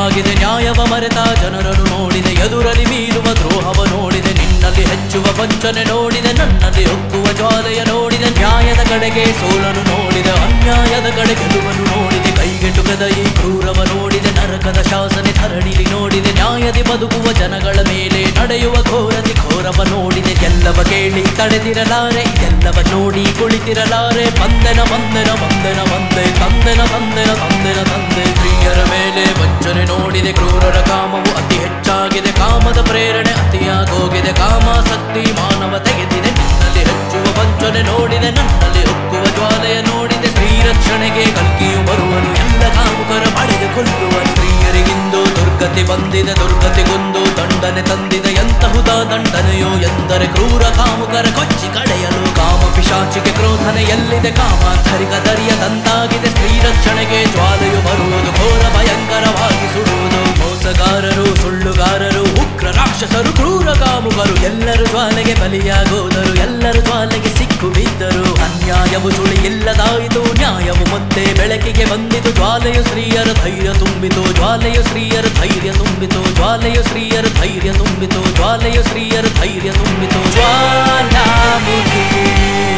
ಹೆಚ್ಚಾಗಿದೆ ನ್ಯಾಯವ ಮರೆತ ಜನರನ್ನು ನೋಡಿದೆ ಎದುರಲ್ಲಿ ಬೀರುವ ದ್ರೋಹವ ನೋಡಿದೆ ನಿನ್ನಲ್ಲಿ ಹೆಚ್ಚುವ ವಂಚನೆ ನೋಡಿದೆ ನನ್ನಲ್ಲಿ ಒಕ್ಕುವ ಜ್ವಾಲೆಯ ನೋಡಿದೆ ನ್ಯಾಯದ ಕಡೆಗೆ ಸೋಲನು ನೋಡಿದೆ ಅನ್ಯಾಯದ ಕಡೆ ಗೆಲುವನ್ನು ನೋಡಿದೆ ಕೈಗೆಟುಕದ ಈ ಕ್ರೂರವ ನೋಡಿದೆ ನರಕದ ಶಾಸನೆ ಧರಣಿಲಿ ನೋಡಿದೆ ನ್ಯಾಯದಿ ಬದುಕುವ ಜನಗಳ ಮೇಲೆ ನಡೆಯುವ ಘೋರತಿ ಘೋರವ ನೋಡಿದೆ ಎಲ್ಲವ ಕೇಳಿ ತಡೆದಿರಲಾರೆ ಇದೆಲ್ಲವ ನೋಡಿ ಕುಳಿತಿರಲಾರೆ ಬಂದೆನ ಬಂದೆನ ಬಂದೆನ ಬಂದೆ ತಂದೆನ ತಂದೆನ ತಂದೆನ ತಂದೆ ಸ್ತ್ರೀಯರ ಮೇಲೆ ವಂಚನೆ ನೋಡಿದೆ ಕ್ರೂರರ ಕಾಮವು ಅತಿ ಹೆಚ್ಚಾಗಿದೆ ಕಾಮದ ಪ್ರೇರಣೆ ಅತಿಯಾಗೋಗಿದೆ ಕಾಮಾಸಕ್ತಿ ಮಾನವ ತೆಗೆದಿದೆ ನಿನ್ನಲ್ಲಿ ಹೆಚ್ಚುವ ವಂಚನೆ ನೋಡಿದೆ ನನ್ನಲ್ಲಿ ಹೊಕ್ಕುವ ಜ್ವಾಲೆಯ ನೋಡಿದೆ ಸ್ತ್ರೀ ರಕ್ಷಣೆಗೆ ಕಲ್ಕಿಯು ಬರುವನು ಎಲ್ಲ ಕಾಮುಕರ ಪಡೆದು ಕೊಲ್ಲುವ ಸ್ತ್ರೀಯರಿಗಿಂದು ದುರ್ಗತಿ ಬಂದಿದೆ ದುರ್ಗತಿಗೊಂದು ದಂಡನೆ ತಂದಿದೆ ಎಂತಹುದ ದಂಡನೆಯೋ ಎಂದರೆ ಕ್ರೂರ ಕಾಮುಕರ ಕೊಚ್ಚಿ ಕಡೆಯಲು ಕಾಮ ಪಿಶಾಚಿಗೆ ಕ್ರೋಧನೆ ಎಲ್ಲಿದೆ ಕಾಮಾಂತರಿಕ ದರಿಯದಂತಾಗಿದೆ ಸ್ತ್ರೀ ರಕ್ಷಣೆಗೆ ಜ್ವಾಲೆಯು ಬರುವುದು ಘೋರ ಭಯಂಕರವಾಗಿ ಸುಡುವುದು ಮೋಸಗಾರರು ಸುಳ್ಳುಗಾರರು ಉಗ್ರ ರಾಕ್ಷಸರು ಕ್ರೂರ ಕಾಮುಕರು ಎಲ್ಲರೂ ಜ್ವಾಲೆಗೆ ಬಲಿಯಾಗೋದರು ಎಲ್ಲರೂ ಜ್ವಾಲೆಗೆ ಸಿಕ್ಕು ಬಿದ್ದರು ಅನ್ಯಾಯವು ಸುಳಿ ಇಲ್ಲದಾಯಿತು ನ್ಯಾಯವು ಮತ್ತೆ ಬೆಳಕಿಗೆ ಬಂದಿತು ಜ್ವಾಲೆಯು ಸ್ತ್ರೀಯರ ಧೈರ್ಯ ತುಂಬಿತು ಜ್ವಾಲೆಯು ಸ್ತ್ರೀಯರ ಧೈರ್ಯ ತುಂಬಿತು ಜ್ವಾಲೆಯು ಸ್ತ್ರೀಯರ ಧೈರ್ಯ ತುಂಬಿತು ಜ್ವಾಲೆಯು ಸ್ತ್ರೀಯರ ಧೈರ್ಯ ತುಂಬಿತು ಜ್ವಾಲಾಮುಖಿ